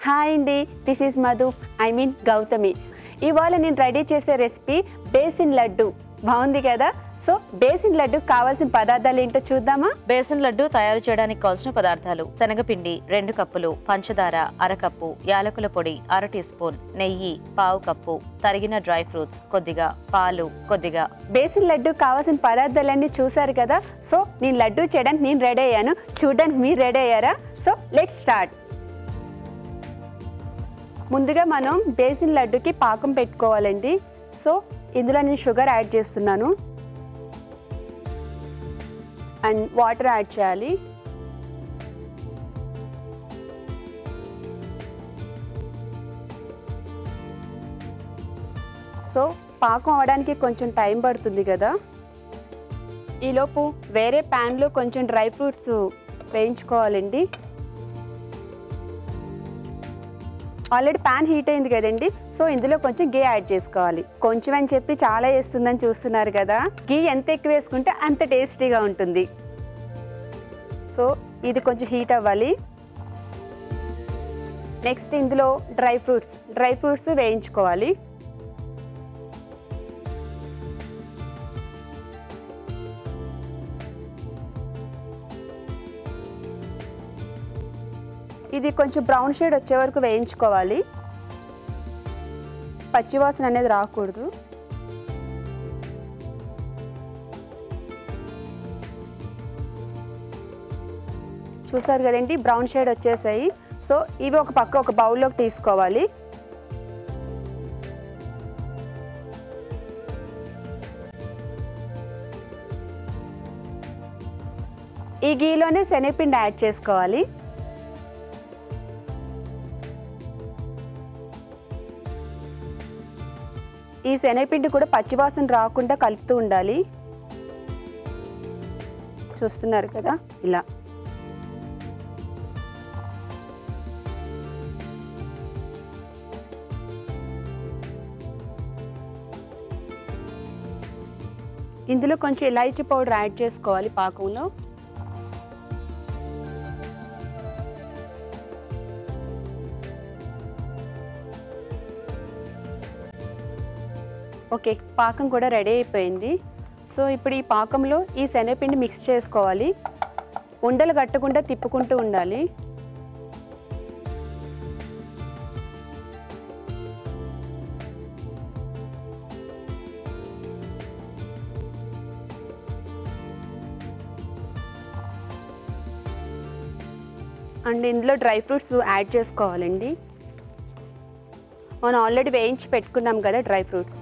hi అండి this is Madhu I mean Gautami ఇవాళ నేను రెడీ చేసే రెసిపీ బేసిన్ లడ్డు బాగుంది కదా సో బేసిన్ లడ్డు కావాల్సిన పదార్థాలు ఏంటో చూద్దామా బేసన్ లడ్డు తయారు చేయడానికి కావాల్సిన పదార్థాలు శనగపిండి రెండు కప్పులు పంచదార అరకప్పు యాలకుల పొడి అర టీ స్పూన్ నెయ్యి పావు కప్పు తరిగిన డ్రై ఫ్రూట్స్ కొద్దిగా పాలు కొద్దిగా బేసిన్ లడ్డు కావాల్సిన పదార్థాలన్నీ చూసారు కదా సో నేను లడ్డు చేయడానికి నేను రెడీ అయ్యాను చూడడానికి మీరు రెడీ అయ్యారా సో లెట్ స్టార్ట్ ముందుగా మనం బేసిన్ లడ్డుకి పాకం పెట్టుకోవాలండి సో ఇందులో నేను షుగర్ యాడ్ చేస్తున్నాను అండ్ వాటర్ యాడ్ చేయాలి సో పాకం అవడానికి కొంచెం టైం పడుతుంది కదా ఈలోపు వేరే ప్యాన్లో కొంచెం డ్రై ఫ్రూట్స్ వేయించుకోవాలండి ఆల్రెడీ ప్యాన్ హీట్ అయింది కదండి సో ఇందులో కొంచెం గీ యాడ్ చేసుకోవాలి కొంచెం అని చెప్పి చాలా వేస్తుందని చూస్తున్నారు కదా గీ ఎంత ఎక్కువ వేసుకుంటే అంత టేస్టీగా ఉంటుంది సో ఇది కొంచెం హీట్ అవ్వాలి నెక్స్ట్ ఇందులో డ్రై ఫ్రూట్స్ డ్రై ఫ్రూట్స్ వేయించుకోవాలి ఇది కొంచెం బ్రౌన్ షేడ్ వచ్చే వరకు వేయించుకోవాలి పచ్చివాసన అనేది రాకూడదు చూసారు కదండి బ్రౌన్ షేడ్ వచ్చేసాయి సో ఇవి ఒక పక్క ఒక బౌల్లోకి తీసుకోవాలి ఈ గీలోనే శనగపిండి యాడ్ చేసుకోవాలి ఈ శనగపిండి కూడా పచ్చివాసన రాకుండా కలుపుతూ ఉండాలి చూస్తున్నారు కదా ఇలా ఇందులో కొంచెం ఇలాచీ పౌడర్ యాడ్ చేసుకోవాలి పాకంలో ఓకే పాకం కూడా రెడీ అయిపోయింది సో ఇప్పుడు ఈ పాకంలో ఈ శనగపిండి మిక్స్ చేసుకోవాలి ఉండలు కట్టకుండా తిప్పుకుంటూ ఉండాలి అండ్ ఇందులో డ్రై ఫ్రూట్స్ యాడ్ చేసుకోవాలండి మనం ఆల్రెడీ వేయించి పెట్టుకున్నాం కదా డ్రై ఫ్రూట్స్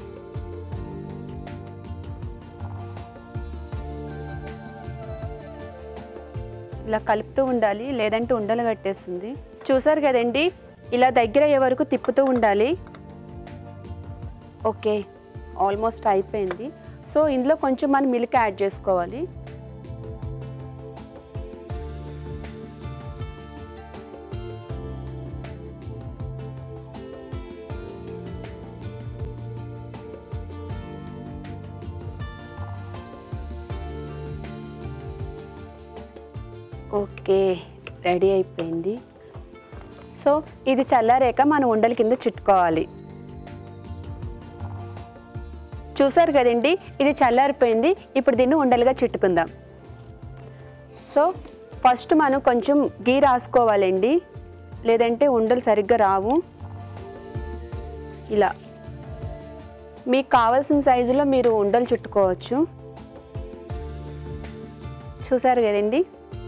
ఇలా కలుపుతూ ఉండాలి లేదంటే ఉండలు కట్టేస్తుంది చూసారు కదండి ఇలా దగ్గర అయ్యే వరకు తిప్పుతూ ఉండాలి ఓకే ఆల్మోస్ట్ అయిపోయింది సో ఇందులో కొంచెం మనం మిల్క్ యాడ్ చేసుకోవాలి ఓకే రెడీ అయిపోయింది సో ఇది చల్లారాక మనం ఉండల కింద చుట్టుకోవాలి చూసారు కదండి ఇది చల్లారిపోయింది ఇప్పుడు దీన్ని ఉండలుగా చుట్టుకుందాం సో ఫస్ట్ మనం కొంచెం గీ రాసుకోవాలండి లేదంటే ఉండలు సరిగ్గా రావు ఇలా మీకు కావాల్సిన సైజులో మీరు ఉండలు చుట్టుకోవచ్చు చూసారు కదండి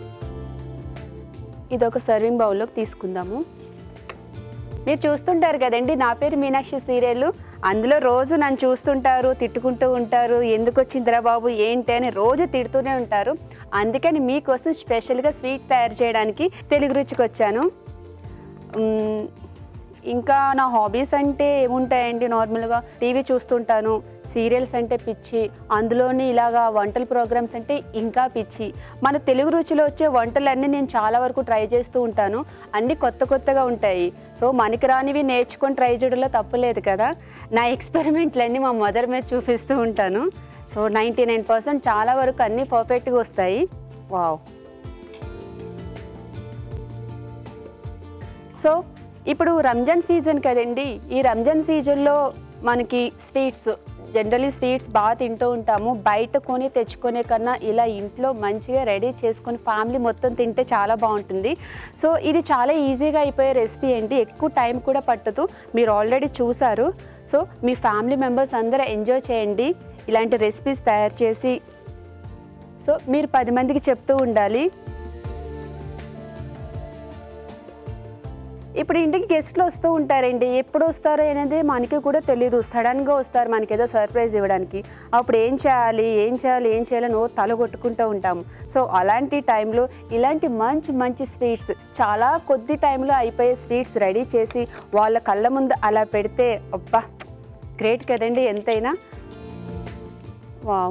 ఇది ఒక సర్వింగ్ బౌల్లోకి తీసుకుందాము మీరు చూస్తుంటారు కదండి నా పేరు మీనాక్షి సీరియల్ అందులో రోజు నన్ను చూస్తుంటారు తిట్టుకుంటూ ఉంటారు ఎందుకు వచ్చిందిరా బాబు ఏంటి అని రోజు తిడుతూనే ఉంటారు అందుకని మీకోసం స్పెషల్గా స్వీట్ తయారు చేయడానికి తెలుగు రుచికి వచ్చాను మ్మ్, ఇంకా నా హాబీస్ అంటే ఏముంటాయండి నార్మల్గా టీవీ చూస్తుంటాను సీరియల్స్ అంటే పిచ్చి అందులోని ఇలాగా వంటల ప్రోగ్రామ్స్ అంటే ఇంకా పిచ్చి మన తెలుగు రుచిలో వచ్చే వంటలన్నీ నేను చాలా వరకు ట్రై చేస్తూ ఉంటాను అన్నీ కొత్త కొత్తగా ఉంటాయి సో మనకి రానివి నేర్చుకొని ట్రై చేయడంలో తప్పులేదు కదా నా ఎక్స్పెరిమెంట్లన్నీ మా మదర్ మీద చూపిస్తూ ఉంటాను సో నైంటీ నైన్ పర్సెంట్ చాలా వరకు అన్నీ పర్ఫెక్ట్గా వస్తాయి వావ్ సో ఇప్పుడు రంజాన్ సీజన్ కదండి ఈ రంజాన్ సీజన్లో మనకి స్వీట్స్ జనరలీ స్వీట్స్ బాగా తింటూ ఉంటాము బయట కొని తెచ్చుకునే కన్నా ఇలా ఇంట్లో మంచిగా రెడీ చేసుకొని ఫ్యామిలీ మొత్తం తింటే చాలా బాగుంటుంది సో ఇది చాలా ఈజీగా అయిపోయే రెసిపీ అండి ఎక్కువ టైం కూడా పట్టదు మీరు ఆల్రెడీ చూసారు సో మీ ఫ్యామిలీ మెంబర్స్ అందరూ ఎంజాయ్ చేయండి ఇలాంటి రెసిపీస్ తయారు చేసి సో మీరు పది మందికి చెప్తూ ఉండాలి ఇప్పుడు ఇంటికి గెస్ట్లు వస్తూ ఉంటారండి ఎప్పుడు వస్తారు అనేది మనకి కూడా తెలియదు సడన్గా వస్తారు మనకి ఏదో సర్ప్రైజ్ ఇవ్వడానికి అప్పుడు ఏం చేయాలి ఏం చేయాలి ఏం చేయాలని ఓ తల కొట్టుకుంటూ ఉంటాము సో అలాంటి టైంలో ఇలాంటి మంచి మంచి స్వీట్స్ చాలా కొద్ది టైంలో అయిపోయే స్వీట్స్ రెడీ చేసి వాళ్ళ కళ్ళ ముందు అలా పెడితే అబ్బా గ్రేట్ కదండి ఎంతైనా వావ్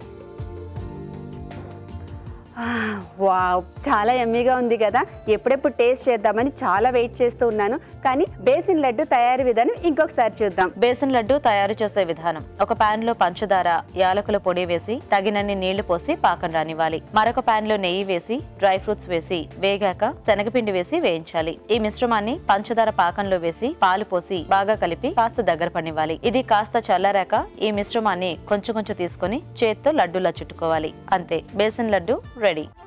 వావ్ చాలా ఎమ్మీగా ఉంది కదా ఎప్పుడెప్పుడు టేస్ట్ చేద్దామని చాలా వెయిట్ చేస్తూ ఉన్నాను కానీ బేసిన్ లడ్డు తయారీ విధానం ఇంకొకసారి చూద్దాం బేసన్ లడ్డు తయారు చేసే విధానం ఒక పాన్ లో పంచదార యాలకుల పొడి వేసి తగినన్ని నీళ్లు పోసి పాకం రానివ్వాలి మరొక పాన్ లో నెయ్యి వేసి డ్రై ఫ్రూట్స్ వేసి వేగాక శనగపిండి వేసి వేయించాలి ఈ మిశ్రమాన్ని పంచదార పాకంలో వేసి పాలు పోసి బాగా కలిపి కాస్త దగ్గర పనివ్వాలి ఇది కాస్త చల్లారాక ఈ మిశ్రమాన్ని కొంచెం కొంచెం తీసుకొని చేత్తో లడ్డూలా చుట్టుకోవాలి అంతే బేసన్ లడ్డు రెడీ